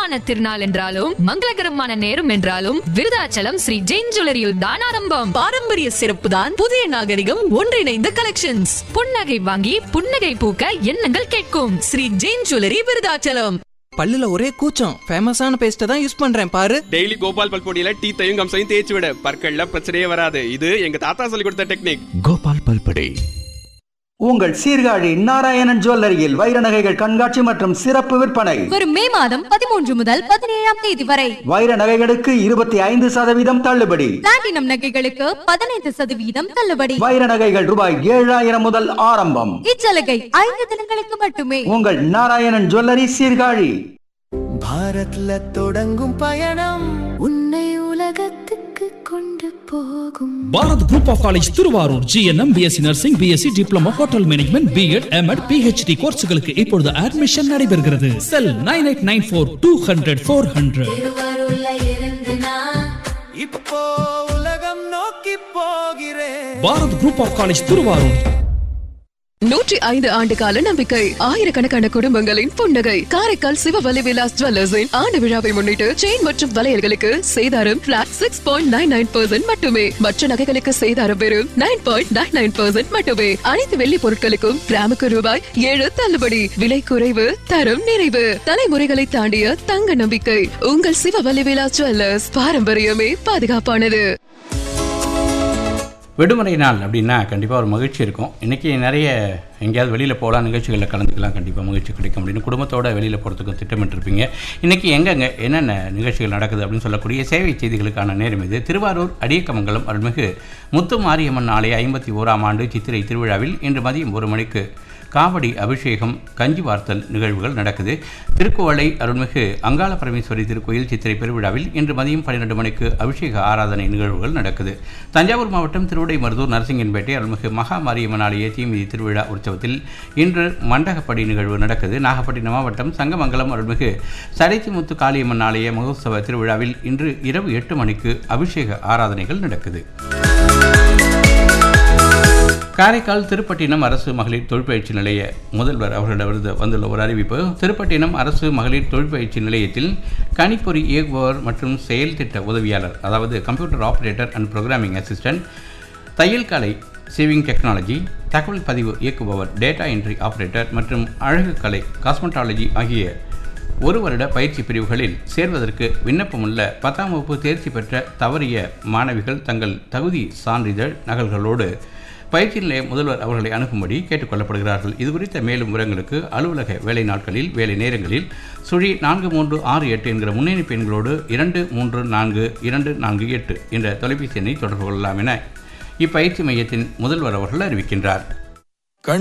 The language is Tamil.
சுபமான திருநாள் என்றாலும் மங்களகரமான நேரம் என்றாலும் விருதாச்சலம் ஸ்ரீ ஜெயின் ஜுவல்லரியில் தான் ஆரம்பம் பாரம்பரிய சிறப்பு தான் புதிய நாகரிகம் ஒன்றிணைந்த கலெக்ஷன்ஸ் புன்னகை வாங்கி புன்னகை பூக்க எண்ணங்கள் கேட்கும் ஸ்ரீ ஜெயின் ஜுவல்லரி விருதாச்சலம் பல்லுல ஒரே கூச்சம் ஃபேமஸான பேஸ்ட்டை தான் யூஸ் பண்றேன் பாரு டெய்லி கோபால் பல்பொடியில டீத்தையும் கம்சையும் தேய்ச்சி விட பற்கள்ல பிரச்சனையே வராது இது எங்க தாத்தா சொல்லி கொடுத்த டெக்னிக் கோபால் பல்படே உங்கள் சீர்காழி நாராயணன் ஜுவல்லரியில் வைர நகைகள் கண்காட்சி மற்றும் சிறப்பு விற்பனை வரும் மே மாதம் பதிமூன்று முதல் பதினேழாம் தேதி வரை வைர நகைகளுக்கு இருபத்தி ஐந்து சதவீதம் தள்ளுபடி பிளாட்டினம் நகைகளுக்கு பதினைந்து சதவீதம் தள்ளுபடி வைர நகைகள் ரூபாய் ஏழாயிரம் முதல் ஆரம்பம் இச்சலுகை ஐந்து தினங்களுக்கு மட்டுமே உங்கள் நாராயணன் ஜுவல்லரி சீர்காழி பாரத்ல தொடங்கும் பயணம் உன்னை உலகத்துக்கு கொண்டு போகும் Bharat group of college Thiruvarur GNM BSc nursing BSc diploma hotel management BEd MEd PhD கோர்ஸ்களுக்கு இப்பொழுது அட்மிஷன் நடைபெறுகிறது cell nine eight nine four two hundred four hundred திருவாரூர்ல இருந்து நான் இப்போ உலகம் நோக்கி போகிறேன் Bharat group of college Thiruvarur நூற்றி ஐந்து ஆண்டு கால நம்பிக்கை ஆயிரக்கணக்கான குடும்பங்களின் புன்னகை காரைக்கால் சிவவலி விலாஸ் ஜுவல்லர்ஸின் ஆண்டு விழாவை முன்னிட்டு செயின் மற்றும் வளையல்களுக்கு சேதாரம் flat six point nine nine percent மட்டுமே மற்ற நகைகளுக்கு சேதாரம் வெறும் nine point nine nine percent மட்டுமே அனைத்து வெள்ளி பொருட்களுக்கும் கிராமுக்கு ரூபாய் ஏழு தள்ளுபடி விலை குறைவு தரம் நிறைவு தலைமுறைகளை தாண்டிய தங்க நம்பிக்கை உங்கள் சிவவலி விலாஸ் ஜுவல்லர்ஸ் பாரம்பரியமே பாதுகாப்பானது விடுமுறை நாள் அப்படின்னா கண்டிப்பாக ஒரு மகிழ்ச்சி இருக்கும் இன்றைக்கி நிறைய எங்கேயாவது வெளியில் போகலாம் நிகழ்ச்சிகளில் கலந்துக்கலாம் கண்டிப்பாக மகிழ்ச்சி கிடைக்கும் அப்படின்னு குடும்பத்தோட வெளியில் போகிறதுக்கு திட்டமிட்டிருப்பீங்க இன்றைக்கி எங்கெங்கே என்னென்ன நிகழ்ச்சிகள் நடக்குது அப்படின்னு சொல்லக்கூடிய சேவை செய்திகளுக்கான நேரம் இது திருவாரூர் அடியக்கமங்கலம் அருள்மிகு முத்து மாரியம்மன் ஆலய ஐம்பத்தி ஓராம் ஆண்டு சித்திரை திருவிழாவில் இன்று மதியம் ஒரு மணிக்கு காவடி அபிஷேகம் கஞ்சி வார்த்தல் நிகழ்வுகள் நடக்குது திருக்குவளை அருள்மிகு அங்காள பரமேஸ்வரி திருக்கோயில் சித்திரை பெருவிழாவில் இன்று மதியம் பன்னிரெண்டு மணிக்கு அபிஷேக ஆராதனை நிகழ்வுகள் நடக்குது தஞ்சாவூர் மாவட்டம் திருவிடைமருதூர் நரசிங்கன்பேட்டை அருள்மிகு மகா மாரியம்மன் ஆலய தீமிதி திருவிழா உற்சவத்தில் இன்று மண்டகப்படி நிகழ்வு நடக்குது நாகப்பட்டினம் மாவட்டம் சங்கமங்கலம் அருள்மிகு சடைத்திமுத்து காளியம்மன் ஆலய மகோத்சவ திருவிழாவில் இன்று இரவு எட்டு மணிக்கு அபிஷேக ஆராதனைகள் நடக்குது காரைக்கால் திருப்பட்டினம் அரசு மகளிர் தொழிற்பயிற்சி நிலைய முதல்வர் அவர்களிடமிருந்து வந்துள்ள ஒரு அறிவிப்பு திருப்பட்டினம் அரசு மகளிர் தொழிற்பயிற்சி நிலையத்தில் கணிப்பொறி இயக்குபவர் மற்றும் செயல் திட்ட உதவியாளர் அதாவது computer operator and programming assistant தையல் கலை சேவிங் டெக்னாலஜி தகவல் பதிவு இயக்குபவர் டேட்டா என்ட்ரி ஆபரேட்டர் மற்றும் அழகு கலை காஸ்மெட்டாலஜி ஆகிய ஒரு வருட பயிற்சி பிரிவுகளில் சேர்வதற்கு விண்ணப்பமுள்ள பத்தாம் வகுப்பு தேர்ச்சி பெற்ற தவறிய மாணவிகள் தங்கள் தகுதி சான்றிதழ் நகல்களோடு பயிற்சி நிலைய முதல்வர் அவர்களை அணுகும்படி கேட்டுக்கொள்ளப்படுகிறார்கள் இது குறித்த மேலும் விவரங்களுக்கு அலுவலக வேலை நாட்களில் வேலை நேரங்களில் சுழி நான்கு மூன்று ஆறு எட்டு என்கிற முன்னணி பெண்களோடு இரண்டு மூன்று நான்கு இரண்டு நான்கு எட்டு என்ற தொலைபேசி எண்ணை தொடர்பு கொள்ளலாம் என இப்பயிற்சி மையத்தின் முதல்வர் அவர்கள் அறிவிக்கின்றார்